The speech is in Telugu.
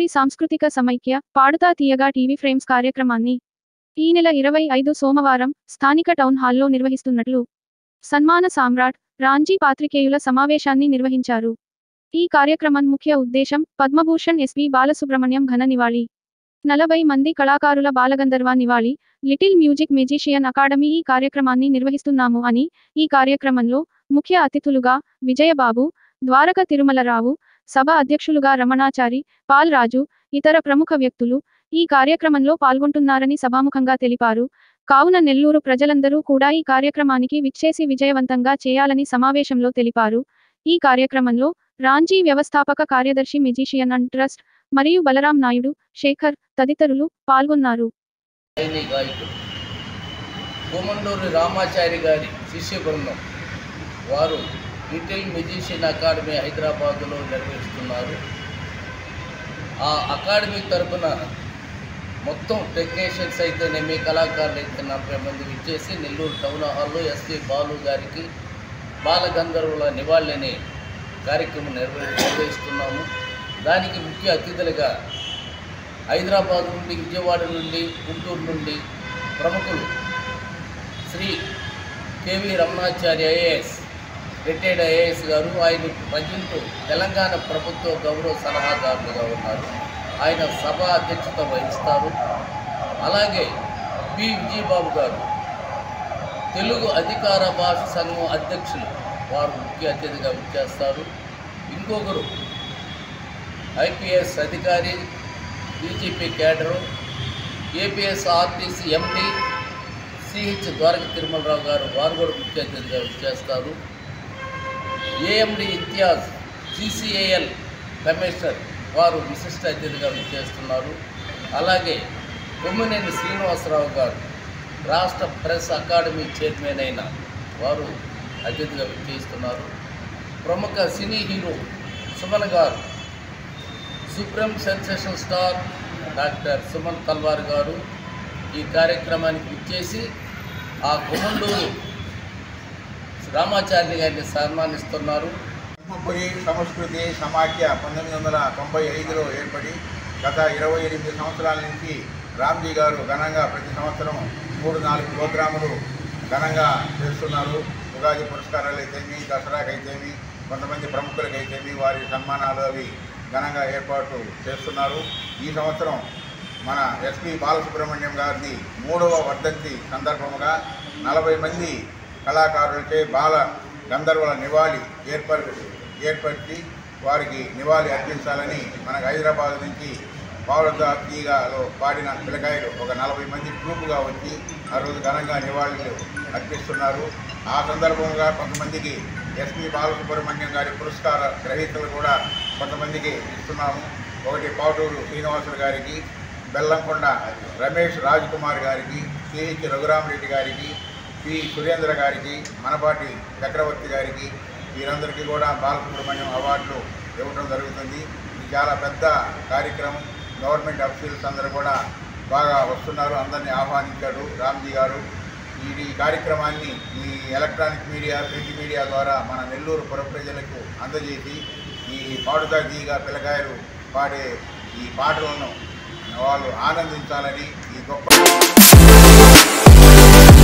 సాంస్కృతిక సమైక్య పాడుతా తీయగా టీవీ ఫ్రేమ్స్ కార్యక్రమాన్ని ఈ నెల ఇరవై ఐదు సోమవారం స్థానిక టౌన్ హాల్లో నిర్వహిస్తున్నట్లు సన్మాన సామ్రాట్ రాంజీ పాత్రికేయుల సమావేశాన్ని నిర్వహించారు ఈ కార్యక్రమం ముఖ్య ఉద్దేశం పద్మభూషణ్ ఎస్పి బాలసుబ్రహ్మణ్యం ఘన నివాళి నలభై మంది కళాకారుల బాలగంధర్వ నివాళి లిటిల్ మ్యూజిక్ మెజిషియన్ అకాడమీ ఈ కార్యక్రమాన్ని నిర్వహిస్తున్నాము అని ఈ కార్యక్రమంలో ముఖ్య అతిథులుగా విజయబాబు ద్వారక తిరుమలరావు సభ అధ్యక్షులుగా రమణాచారి పాల్ రాజు ఇతర ప్రముఖ వ్యక్తులు ఈ కార్యక్రమంలో పాల్గొంటున్నారని సభాముఖంగా తెలిపారు కావున నెల్లూరు ప్రజలందరూ కూడా ఈ కార్యక్రమానికి విచ్చేసి విజయవంతంగా చేయాలని సమావేశంలో తెలిపారు ఈ కార్యక్రమంలో రాంజీ వ్యవస్థాపక కార్యదర్శి మెజిషియన్ అండ్ ట్రస్ట్ మరియు బలరాం నాయుడు శేఖర్ తదితరులు పాల్గొన్నారు శైలి గాయకుడు కోమండూరి రామాచారి గారి శిష్య బృందం వారు లిటిల్ మ్యూజిషియన్ అకాడమీ హైదరాబాదులో నిర్వహిస్తున్నారు ఆ అకాడమీ తరపున మొత్తం టెక్నీషియన్స్ అయితేనేమి కళాకారులు అయితే నలభై మంది విచ్చేసి నెల్లూరు టౌన్ హాల్లో ఎస్పి బాలు గారికి బాలగంధర్వుల నివాళిని కార్యక్రమం నిర్వహి నిర్వహిస్తున్నాము దానికి ముఖ్య అతిథులుగా హైదరాబాద్ నుండి విజయవాడ నుండి గుంటూరు నుండి ప్రముఖులు Shri KV Ramanacharya IAS retired IAS గారు ఆయన ప్రజెంట్ తెలంగాణ ప్రభుత్వ గౌరవ సలహాదారులుగా ఉన్నారు ఆయన సభ అధ్యక్షత వహిస్తారు అలాగే పి విజయబాబు గారు తెలుగు అధికార భాష సంఘం అధ్యక్షులు వారు ముఖ్య అతిథిగా విచ్చేస్తారు ఇంకొకరు ఐపీఎస్ అధికారి BJP cadre APS RTC MD CH Dwaraka Tirumala Rao గారు వారు కూడా ముఖ్య అతిథిగా విచ్చేస్తారు ఏఎండి ఇంతియాజ్ జీసీఏఎల్ కమిషనర్ వారు విశిష్ట అతిథిగా విచ్చేస్తున్నారు అలాగే కొమ్మినేని శ్రీనివాసరావు గారు రాష్ట్ర ప్రెస్ అకాడమీ చైర్మన్ అయిన వారు అతిథిగా విచ్చేస్తున్నారు ప్రముఖ సినీ హీరో సుమన్ గారు supreme sensation star doctor Suman Talwar గారు ఈ కార్యక్రమానికి ఇచ్చేసి ఆ కుమండూరు రామాచార్య గారిని సన్మానిస్తున్నారు పద్మపురి సంస్కృతి సమాఖ్య పంతొమ్మిది వందల తొంభై ఐదులో ఏర్పడి గత ఇరవై ఎనిమిది సంవత్సరాల నుంచి రామ్జీ గారు ఘనంగా ప్రతి సంవత్సరం మూడు నాలుగు ప్రోగ్రాములు ఘనంగా చేస్తున్నారు ఉగాది పురస్కారాలు అయితేమి దసరాకి అయితేమి కొంతమంది ప్రముఖులకు అయితేమి వారి సన్మానాలు అవి ఘనంగా ఏర్పాటు చేస్తున్నారు ఈ సంవత్సరం మన ఎస్పి బాలసుబ్రహ్మణ్యం గారిది మూడవ వర్ధంతి సందర్భముగా నలభై మంది కళాకారులచే బాల గంధర్వుల నివాళి ఏర్పరి ఏర్పరిచి వారికి నివాళి అర్పించాలని మనకు హైదరాబాద్ నుంచి పావులతో తీగలో పాడిన పిల్లకాయలు ఒక నలభై మంది గ్రూపుగా వచ్చి ఆ రోజు ఘనంగా నివాళులు అర్పిస్తున్నారు ఆ సందర్భంగా కొంతమందికి ఎస్పి బాలసుబ్రహ్మణ్యం గారి పురస్కార గ్రహీతలు కూడా కొంతమందికి ఇస్తున్నాము ఒకటి పాటూరు శ్రీనివాసులు గారికి బెల్లంకొండ రమేష్ రాజ్ కుమార్ గారికి సిహెచ్ రఘురామరెడ్డి గారికి పి సురేంద్ర గారికి మనపాటి చక్రవర్తి గారికి వీరందరికీ కూడా బాలసుబ్రహ్మణ్యం అవార్డులు ఇవ్వడం జరుగుతుంది ఇది చాలా పెద్ద కార్యక్రమం గవర్నమెంట్ అఫీషియల్స్ అందరూ కూడా బాగా వస్తున్నారు అందరినీ ఆహ్వానించాడు రామ్జీ గారు ఈ ఈ కార్యక్రమాన్ని ఈ ఎలక్ట్రానిక్ మీడియా ప్రింట్ మీడియా ద్వారా మన నెల్లూరు పుర ప్రజలకు అందజేసి ఈ పాడుతా తీగ పిల్లకాయలు పాడే ఈ పాటలను వాళ్ళు ఆనందించాలని ఈ గొప్ప